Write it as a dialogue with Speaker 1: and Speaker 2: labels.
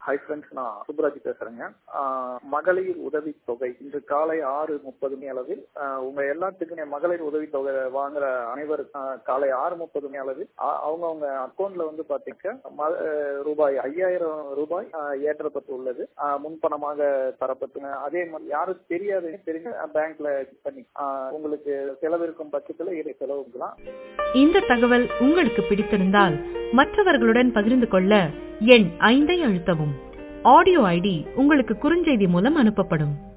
Speaker 1: hi friends நான் சுப்ராஜ் பேசுறேங்க ஆஹ் மகளிர் உதவி தொகை இன்று காலை ஆறு முப்பது மணி அளவில் ஆஹ் உங்க எல்லாத்துக்குமே மகளிர் உதவி தொகை வாங்குற அனைவரும் ஆஹ் காலை ஆறு முப்பது மணி அளவில் ஆ- அவங்கவங்க அக்கௌண்ட்ல வந்து பாத்தீங்க ம- ஆஹ் ரூபாய் ஐயாயிரம் ரூபாய் ஆஹ் ஏற்றப்பட்டு உள்ளது ஆஹ் முன்பணமாக தரப்பட்டுங்க அதே மாதிரி யாரும் தெரியாது தெரிஞ்ச பேங்க்ல பண்ணி ஆஹ் உங்களுக்கு செலவிருக்கும் பட்சத்துல இதை செலவுக்கலாம்
Speaker 2: இந்த தகவல் உங்களுக்கு பிடித்திருந்தால் மற்றவர்களுடன் பகிர்ந்து கொள்ள எண் ஐந்தை அழுத்தவும் ஆடியோ ஐடி உங்களுக்கு குறுஞ்செய்தி மூலம் அனுப்பப்படும்